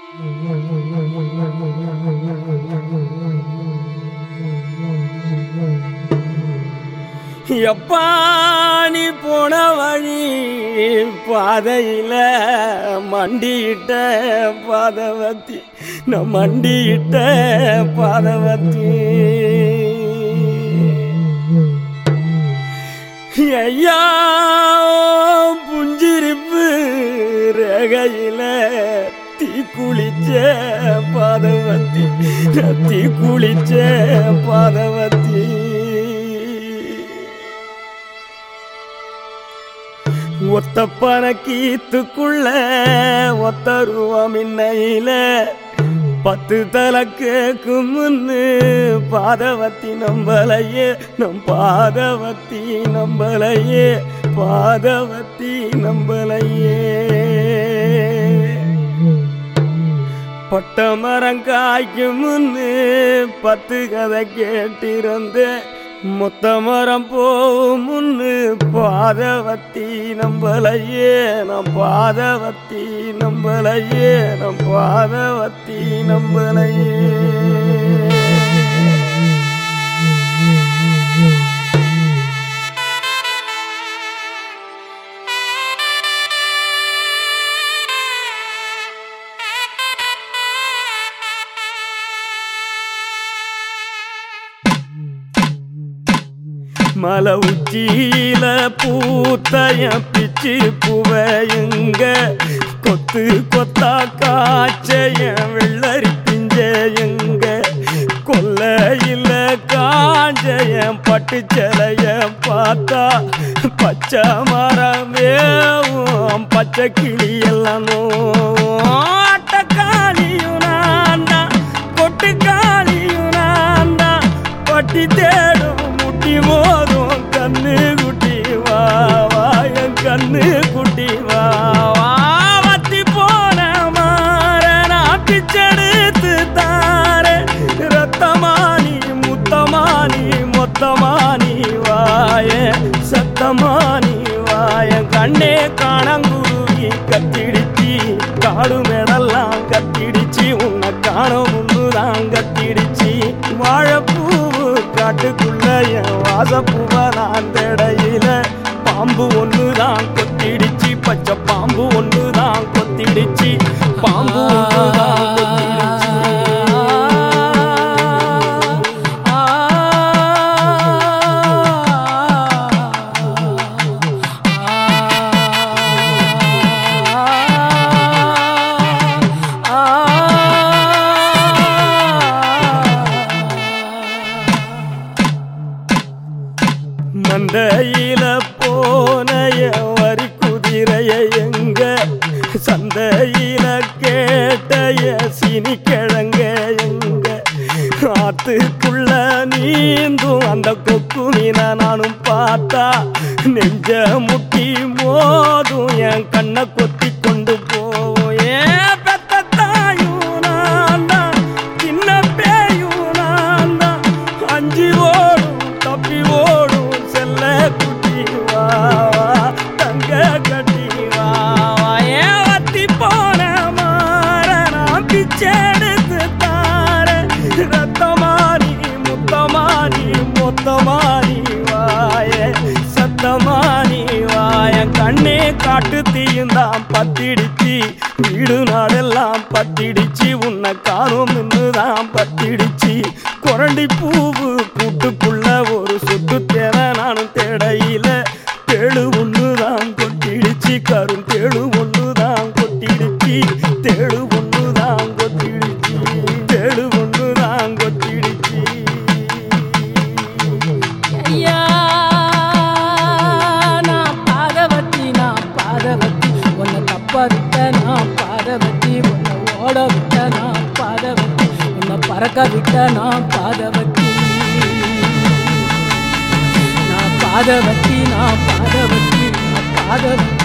எப்பா நீ போன வழி பாதையில மண்டியிட்ட பாதவத்தி நான் மண்டியிட்ட பாதவத்தி ஐயா புஞ்சிருப்பு ரகையில தீ குளிச்ச பாதவத்தி நான் தீ குளிச்ச பாதவத்தி ஒத்த பணக்கீத்துக்குள்ள ஒத்த ரூபா மின்னையில பத்து தலை கேக்கும் முன்னு பாதவத்தி நம்பலையே நம் பாதவத்தி நம்பலையே பாதவத்தி நம்பலையே பட்ட மரம் காய்க்கும் முன்னு பத்து கதை கேட்டிருந்தேன் மொத்த மரம் போகும் முன்னு பாதவத்தி நம்பலையே நம் பாதவத்தி நம்பலையே நம் பாதவத்தி நம்பலையே மலை உச்சியில பூத்தய பிச்சு புவையுங்க கொத்து கொத்தா காய்ச்சய வெள்ளரி பிஞ்சையுங்க கொல்லையில காஞ்சய பட்டு சிலைய பார்த்தா பச்சை மரம் வேவும் பச்சை கிளி எல்லாம் ஆட்டக்காளியும் நான் தான் கொட்டுக்காளியும் நான் தான் பட்டி தேடும் முட்டி மோதும் கண்ணு குட்டி வா வா என் கண்ணு குட்டி வா வா வத்தி போன மாற நான் பிச்செடுத்து தார ரத்தமானி முத்தமானி மொத்தமானி வாய சத்தமானி வாய கண்ணே காணங்குருவி கத்திடுச்சி காடு மேடெல்லாம் கத்திடுச்சு உன்னை காணும் முன்னுதான் கத்திடுச்சு வாழைப்பூவு காட்டுக்குள்ள என் வாசப்பூவை நான் தேடையில பாம்பு ஒண்ணுதான் கொத்திடுச்சு பச்சை பாம்பு ஒண்ணுதான் கொத்திடுச்சு பாம்பு ஒண்ணுதான் கொத்திடுச்சு மந்தையில போனைய வரி குதிரைய எங்க சந்தையில கேட்டைய சினி கிழங்க எங்க ஆத்துக்குள்ள நீந்தும் அந்த கொக்கு மீன நானும் பார்த்தா நெஞ்ச முட்டி மோதும் என் கண்ணை கொத்தி கொண்டு போவோம் ஏன் பெத்த தாயும் நான் தான் சின்ன பேயும் நான் தான் அஞ்சு ஓடும் தப்பி ஓடும் செல்ல குட்டி வா வா, தங்க கட்டி வா வா. ஏன் வத்தி போன மாற நான் பிச்செடுத்து தார ரத்தமானி முத்தமானி மொத்தமானி வாய சத்தமானி வாய கண்ணே காட்டு தீயுந்தான் பத்திடுச்சு வீடு நாடெல்லாம் பத்திடுச்சு உன்னை காணும் தான் பத்திடுச்சு குரண்டி பூவு கூட்டுக்குள்ள ஒரு சொத்து தேவை நானும் தேடையில தேழு ஒண்ணுதான் கொட்டிடுச்சு கரும் தேழு ஒண்ணுதான் கொட்டிடுச்சு தேழு ஒண்ணுதான் கொட்டிடுச்சு தேழு ஒண்ணுதான் கொட்டிடுச்சு ஐயா நான் பாதவத்தி நான் பாதவத்தி உன்னை தப்ப விட்ட நான் பாதவத்தி உன்னை ஓட விட்ட நான் பாதவத்தி உன்னை பறக்க விட்ட நான் பாதவத்தி நான் பாதவத்தி நான் பாதவத்தி நான் பாதவத்தி